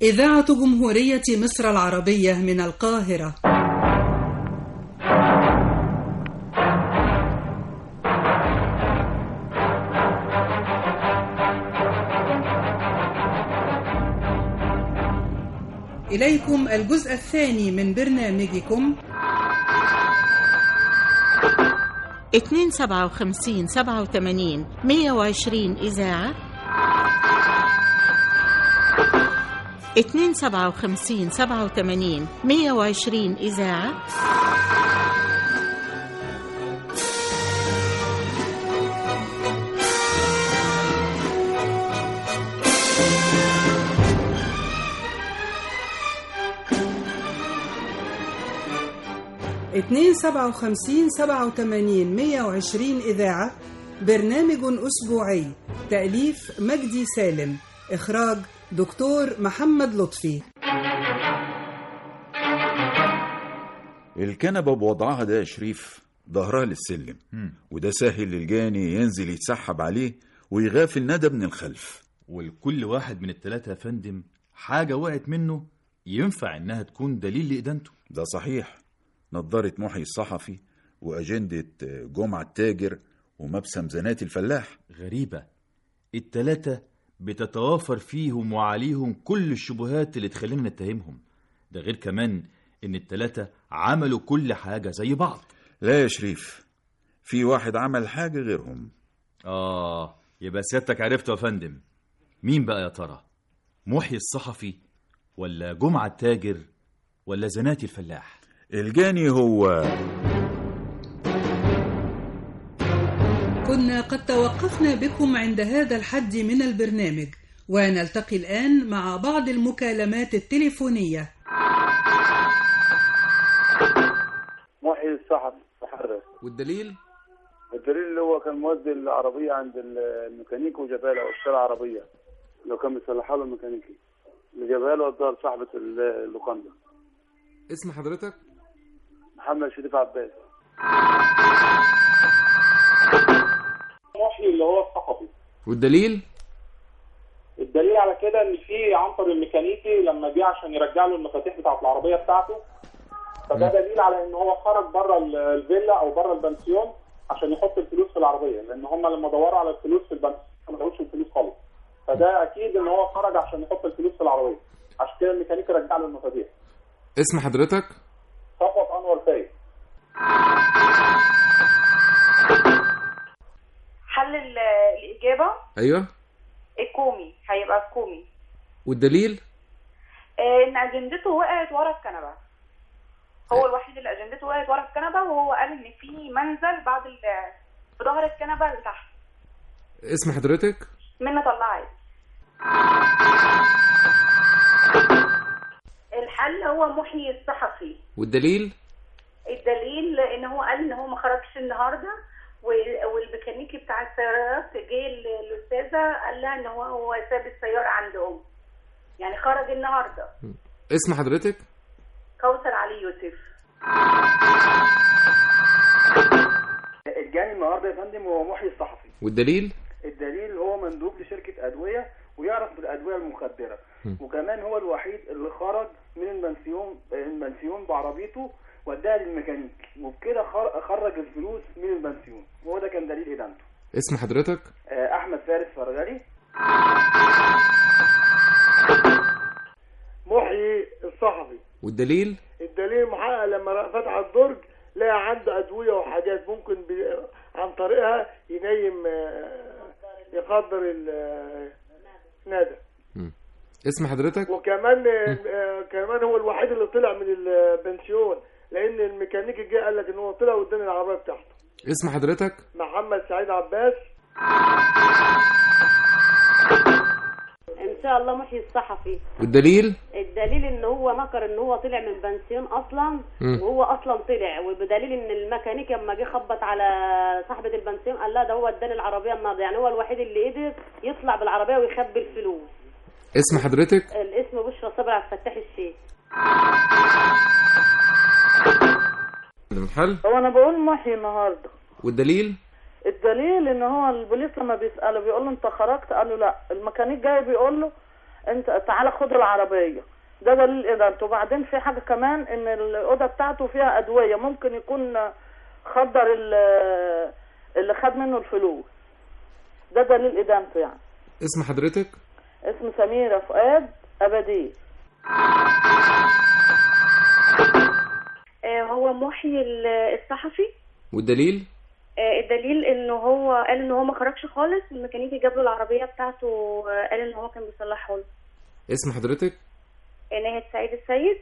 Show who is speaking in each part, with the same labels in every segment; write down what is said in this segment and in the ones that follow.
Speaker 1: إذاعة جمهورية مصر العربية من القاهرة إليكم الجزء الثاني من برنامجكم
Speaker 2: اتنين سبعة وخمسين سبعة وتمانين مية وعشرين إذاعة اتنين سبعة وخمسين سبعة وتمانين مية وعشرين إذاعة
Speaker 1: اتنين سبعة وخمسين سبعة وتمانين مية وعشرين إذاعة برنامج أسبوعي تأليف مجدي سالم إخراج دكتور محمد لطفي
Speaker 3: الكنبة بوضعها ده يا شريف ظهرها للسلم وده سهل للجاني ينزل يتسحب عليه ويغافل ندى من الخلف
Speaker 4: ولكل واحد من التلاتة يا فندم حاجة وقعت منه ينفع إنها تكون دليل لإدانته
Speaker 3: ده صحيح نظارة محي الصحفي وأجندة جمعة التاجر ومبسم زنات الفلاح
Speaker 4: غريبة التلاتة بتتوافر فيهم وعليهم كل الشبهات اللي تخلينا نتهمهم ده غير كمان إن التلاتة عملوا كل حاجة زي بعض
Speaker 3: لا يا شريف في واحد عمل حاجة غيرهم
Speaker 4: آه يبقى سيادتك عرفته يا فندم مين بقى يا ترى محي الصحفي ولا جمعة التاجر ولا زناتي الفلاح
Speaker 3: الجاني هو
Speaker 1: كنا قد توقفنا بكم عند هذا الحد من البرنامج ونلتقي الآن مع بعض المكالمات التليفونية
Speaker 5: محي الصحفي تحرك
Speaker 6: والدليل
Speaker 5: الدليل اللي هو كان مودي العربية عند الميكانيكي وجابها له اشترى عربية لو كان بيصلحها له الميكانيكي اللي جابها له وداها لصاحبة اللوكاندا
Speaker 6: اسم حضرتك
Speaker 5: محمد شريف عباس
Speaker 7: محي اللي هو الصحفي
Speaker 6: والدليل
Speaker 7: الدليل على كده ان في عنتر الميكانيكي لما جه عشان يرجع له المفاتيح بتاعه العربيه بتاعته فده دليل على ان هو خرج بره الفيلا او بره البنسيون عشان يحط الفلوس في العربيه لان هم لما دوروا على الفلوس في البنسيون ما لقوش الفلوس خالص فده اكيد ان هو خرج عشان يحط الفلوس في العربيه عشان كده الميكانيكي رجع له المفاتيح
Speaker 6: اسم حضرتك
Speaker 7: صفوت انور فايز
Speaker 8: حل ال- الإجابة
Speaker 6: ايوه
Speaker 8: الكومي هيبقى الكومي
Speaker 6: والدليل
Speaker 8: آه، إن أجندته وقعت ورا الكنبة هو الوحيد اللي أجندته وقعت ورا الكنبة وهو قال إن في منزل بعد ال في ظهر الكنبة اللي تحت
Speaker 6: اسم حضرتك
Speaker 8: منة طلعت
Speaker 9: الحل هو محيي الصحفي
Speaker 6: والدليل
Speaker 9: الدليل ان هو قال ان هو ما خرجش النهارده و- والميكانيكي بتاع السيارات جه ال- الاستاذه قال لها ان هو هو ساب السياره عندهم يعني خرج النهارده
Speaker 6: اسم حضرتك
Speaker 9: كوثر علي يوسف
Speaker 5: الجاني النهارده يا فندم هو محي الصحفي
Speaker 6: والدليل
Speaker 5: الدليل هو مندوب لشركة أدوية ويعرف بالأدوية المخدرة وكمان هو الوحيد اللي خرج من المنسيون المنسيون بعربيته وداها للميكانيك وبكده خر- خرج الفلوس من المنسيون وهو ده كان دليل إدانته
Speaker 6: اسم حضرتك
Speaker 5: آه، أحمد فارس فرغلي
Speaker 10: محيي الصحفي
Speaker 6: والدليل
Speaker 10: الدليل محقق لما فتح الدرج لقى عنده ادويه وحاجات ممكن بي... عن طريقها ينيم آه، يقدر ال- آه، ندى
Speaker 6: اسم حضرتك
Speaker 10: وكمان آه، آه، كمان هو الوحيد اللي طلع من البنسيون لان الميكانيكي جه قال لك ان هو طلع قدام العربيه بتاعته
Speaker 6: اسم حضرتك
Speaker 10: محمد سعيد عباس
Speaker 11: ان شاء الله محيي الصحفي
Speaker 6: والدليل
Speaker 11: الدليل ان هو نكر ان هو طلع من بنسيون اصلا
Speaker 6: مم.
Speaker 11: وهو اصلا طلع وبدليل ان الميكانيكي لما جه خبط على صاحبه البنسيون قال لا ده هو اداني العربيه النهارده يعني هو الوحيد اللي قدر يطلع بالعربيه ويخبي الفلوس
Speaker 6: اسم حضرتك
Speaker 11: الاسم بشرى صبري عبد الفتاح الشيخ
Speaker 6: الحل
Speaker 12: هو انا بقول محي النهارده
Speaker 6: والدليل
Speaker 12: الدليل ان هو البوليس لما بيساله بيقول له انت خرجت قال له لا الميكانيك جاي بيقول له انت تعالى خد العربيه ده دليل ادانته وبعدين في حاجه كمان ان الاوضه بتاعته فيها ادويه ممكن يكون خدر ال- اللي خد منه الفلوس ده دليل ادانته يعني
Speaker 6: اسم حضرتك
Speaker 12: اسم سميره فؤاد ابدي
Speaker 13: آه، هو محيي ال- الصحفي
Speaker 6: والدليل
Speaker 13: آه، الدليل انه هو قال ان هو ما خرجش خالص الميكانيكي جاب له العربيه بتاعته آه، قال ان هو كان بيصلحها له
Speaker 6: اسم حضرتك
Speaker 13: آه، ناهد سعيد السيد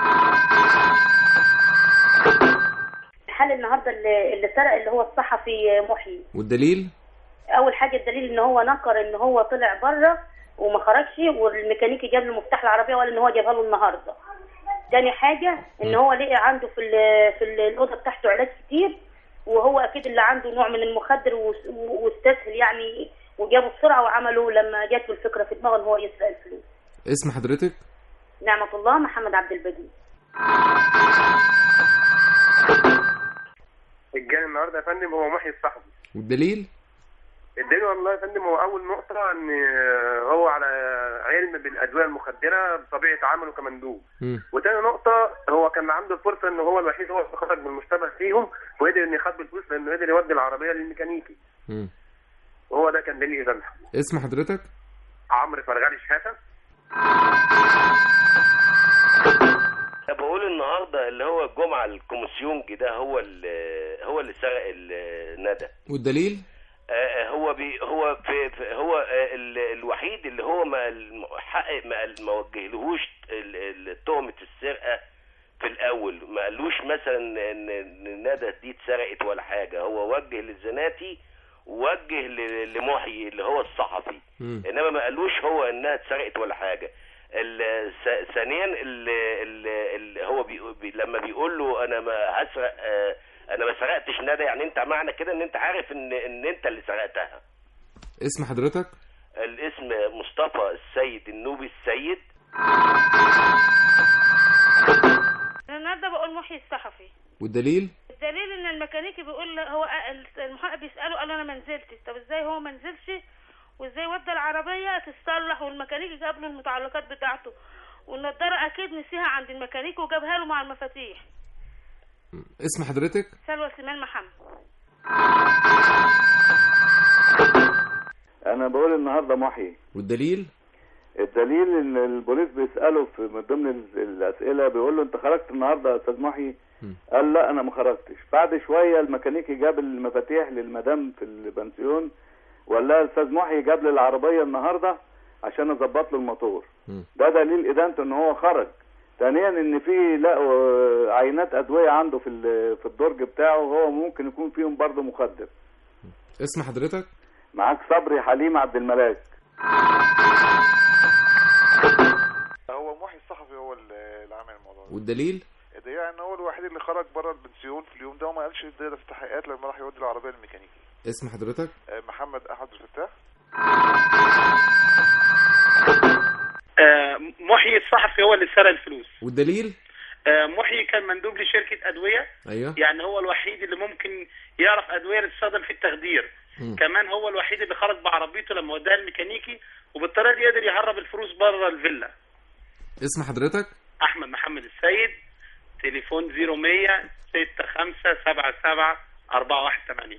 Speaker 11: الحال النهارده اللي, اللي سرق اللي هو الصحفي محيي
Speaker 6: والدليل
Speaker 11: اول حاجه الدليل ان هو نكر ان هو طلع بره وما خرجش والميكانيكي جاب له مفتاح العربيه وقال ان هو جابها له النهارده تاني حاجه ان هو لقي عنده في ال- في ال- الاوضه بتاعته علاج كتير وهو اكيد اللي عنده نوع من المخدر وس- و- واستسهل يعني وجابه بسرعه وعمله لما جات له الفكره في دماغه ان هو يسرق الفلوس
Speaker 6: اسم حضرتك
Speaker 11: نعمه الله محمد عبد البديع
Speaker 14: الجاني النهارده يا فندم هو محيي الصحفي
Speaker 6: والدليل
Speaker 14: الدليل والله يا فندم هو اول نقطه ان هو على علم بالادويه المخدره بطبيعه عمله كمندوب
Speaker 6: مم.
Speaker 14: وتاني نقطه هو كان عنده الفرصه ان هو الوحيد هو اللي خرج من المشتبه فيهم وقدر ان يخبي الفلوس لانه قدر يودي العربيه للميكانيكي
Speaker 6: مم.
Speaker 14: وهو ده كان دليل ادانته
Speaker 6: اسم حضرتك
Speaker 14: عمرو فرغالي شحاته
Speaker 15: بقول النهارده اللي هو الجمعه الكوميسيونج ده هو اللي هو اللي سرق الندى
Speaker 6: والدليل
Speaker 15: آه، هو بي هو في في- هو آه، ال- الوحيد اللي هو ما المحقق ما ما وجهلهوش ال- ال- تهمه السرقه في الاول ما قالوش مثلا ان إن الندى دي اتسرقت ولا حاجه هو وجه للزناتي ووجه ل- لمحيي اللي هو الصحفي
Speaker 6: مم.
Speaker 15: انما ما قالوش هو انها اتسرقت ولا حاجه ال- ث- ثانيا ال- ال- ال- هو بي بي لما بيقول له انا ما هسرق آه، انا ما سرقتش ندى يعني انت معنى كده ان انت عارف ان ان انت اللي سرقتها
Speaker 6: اسم حضرتك
Speaker 15: الاسم مصطفى السيد النوبي السيد
Speaker 16: انا النهارده بقول محيي الصحفي
Speaker 6: والدليل
Speaker 16: الدليل ان الميكانيكي بيقول له- هو المحقق بيساله قال له انا ما نزلتش طب ازاي هو ما نزلش وازاي ودى العربيه تتصلح والميكانيكي جاب له المتعلقات بتاعته والنضاره اكيد نسيها عند الميكانيكي وجابها له مع المفاتيح
Speaker 6: اسم حضرتك
Speaker 16: سلوى سليمان محمد
Speaker 17: انا بقول النهارده محيي
Speaker 6: والدليل
Speaker 17: الدليل ان البوليس بيساله في من ضمن ال- الاسئله بيقول له انت خرجت النهارده يا استاذ محيي قال لا انا ما خرجتش بعد شويه الميكانيكي جاب المفاتيح للمدام في البنسيون وقال لها الاستاذ محيي جاب لي العربيه النهارده عشان اظبط له الموتور ده دليل ادانته ان هو خرج ثانيا ان في لقوا عينات ادويه عنده في ال- في الدرج بتاعه وهو ممكن يكون فيهم برضه مخدر
Speaker 6: اسم حضرتك
Speaker 17: معاك صبري حليم عبد الملاك
Speaker 18: هو محي الصحفي هو اللي اللي عمل الموضوع ده
Speaker 6: والدليل
Speaker 18: ده يعني هو الوحيد اللي خرج بره البنسيون في اليوم ده وما قالش ده ده في التحقيقات لما راح يودي العربيه للميكانيكي
Speaker 6: اسم حضرتك
Speaker 18: آه، محمد احمد الفتاح
Speaker 19: آه، محيي الصحفي هو اللي سرق الفلوس
Speaker 6: والدليل
Speaker 19: آه، محيي كان مندوب لشركة أدوية
Speaker 6: ايوه
Speaker 19: يعني هو الوحيد اللي ممكن يعرف أدوية اللي تستخدم في التخدير
Speaker 6: مم.
Speaker 19: كمان هو الوحيد اللي خرج بعربيته لما وداها الميكانيكي وبالطريقة دي قدر يهرب الفلوس بره الفيلا
Speaker 6: اسم حضرتك
Speaker 19: أحمد محمد السيد تليفون 0100 65 77 418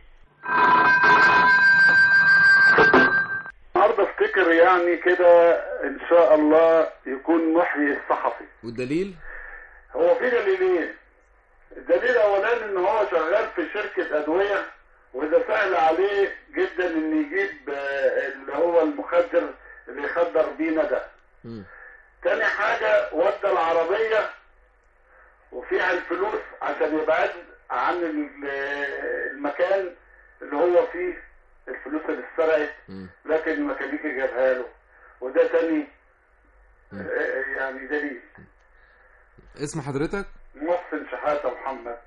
Speaker 20: النهارده افتكر يعني كده ان شاء الله يكون محيي الصحفي
Speaker 6: والدليل
Speaker 20: هو في دليلين الدليل الاولاني ان هو شغال في شركه ادويه وده سهل عليه جدا ان يجيب آه، اللي هو المخدر اللي يخدر بيه ندى تاني حاجه ودى العربيه وفيها الفلوس عشان يبعد عن ال- المكان اللي هو فيه الفلوس اللي اتسرقت لكن الميكانيكي جابها له وده تاني آه، يعني دليل
Speaker 6: اسم حضرتك
Speaker 20: محسن شحاته محمد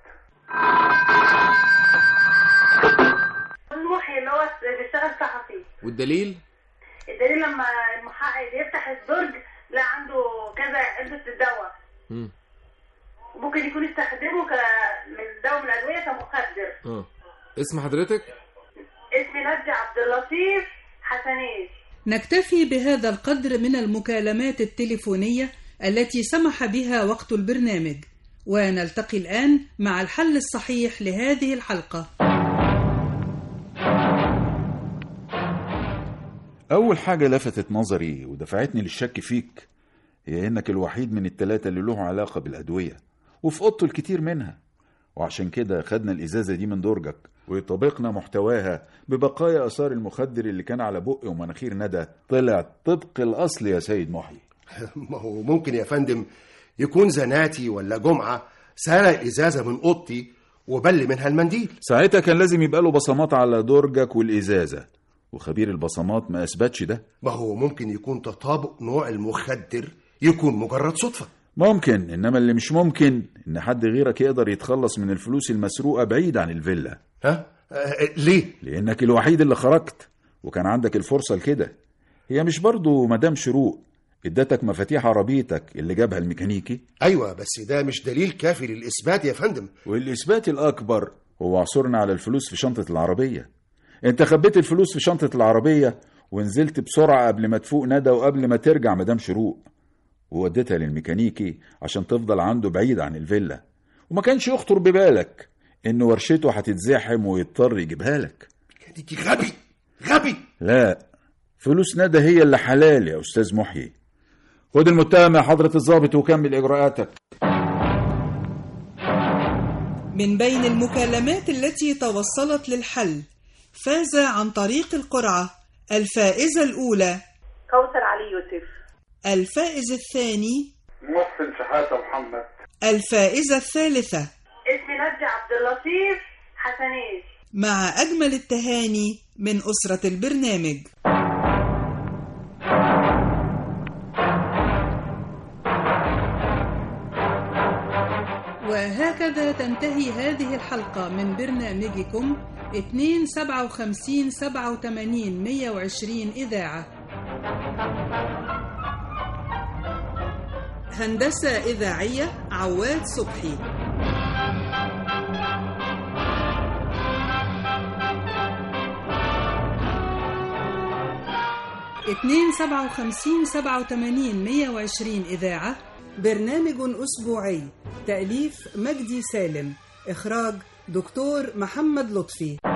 Speaker 9: محي اللي هو بيشتغل صحفي
Speaker 6: والدليل
Speaker 9: الدليل لما المحقق يفتح الدرج لا عنده كذا علبة الدواء
Speaker 6: مم.
Speaker 9: ممكن يكون استخدمه ك من دواء من الأدوية كمخدر
Speaker 6: اه اسم حضرتك
Speaker 9: اسمي نجي عبد اللطيف حسنين
Speaker 1: نكتفي بهذا القدر من المكالمات التليفونية التي سمح بها وقت البرنامج ونلتقي الآن مع الحل الصحيح لهذه الحلقة
Speaker 3: أول حاجة لفتت نظري ودفعتني للشك فيك هي إنك الوحيد من التلاتة اللي له علاقة بالأدوية وفي أوضته الكتير منها وعشان كده خدنا الإزازة دي من درجك وطبقنا محتواها ببقايا آثار المخدر اللي كان على بق ومناخير ندى طلع طبق الأصل يا سيد محي
Speaker 21: ما هو ممكن يا فندم يكون زناتي ولا جمعة سرق إزازة من أوضتي وبل منها المنديل
Speaker 3: ساعتها كان لازم يبقى له بصمات على درجك والإزازة وخبير البصمات ما أثبتش ده
Speaker 21: ما هو ممكن يكون تطابق نوع المخدر يكون مجرد صدفة
Speaker 3: ممكن إنما اللي مش ممكن إن حد غيرك يقدر يتخلص من الفلوس المسروقة بعيد عن الفيلا
Speaker 21: ها؟ آه ليه؟
Speaker 3: لأنك الوحيد اللي خرجت وكان عندك الفرصة لكده هي مش برضو مدام شروق ادتك مفاتيح عربيتك اللي جابها الميكانيكي
Speaker 21: أيوة بس ده مش دليل كافي للإثبات يا فندم
Speaker 3: والإثبات الأكبر هو عثورنا على الفلوس في شنطة العربية انت خبيت الفلوس في شنطة العربية ونزلت بسرعة قبل ما تفوق ندى وقبل ما ترجع مدام شروق ووديتها للميكانيكي عشان تفضل عنده بعيد عن الفيلا وما كانش يخطر ببالك ان ورشته هتتزاحم ويضطر يجيبها لك
Speaker 21: ميكانيكي غبي غبي
Speaker 3: لا فلوس ندى هي اللي حلال يا استاذ محيي خد المتهم يا حضرة الضابط وكمل اجراءاتك
Speaker 1: من بين المكالمات التي توصلت للحل فاز عن طريق القرعة الفائزة الأولى
Speaker 9: كوثر علي يوسف
Speaker 1: الفائز الثاني
Speaker 20: محسن شحاتة محمد
Speaker 1: الفائزة الثالثة
Speaker 9: اسمي نجي عبد اللطيف حسنين
Speaker 1: مع أجمل التهاني من أسرة البرنامج وهكذا تنتهي هذه الحلقة من برنامجكم 257 87 120 إذاعة هندسة إذاعية عواد صبحي اتنين سبعة وخمسين سبعة وتمانين مية وعشرين إذاعة برنامج أسبوعي تأليف مجدي سالم إخراج دكتور محمد لطفي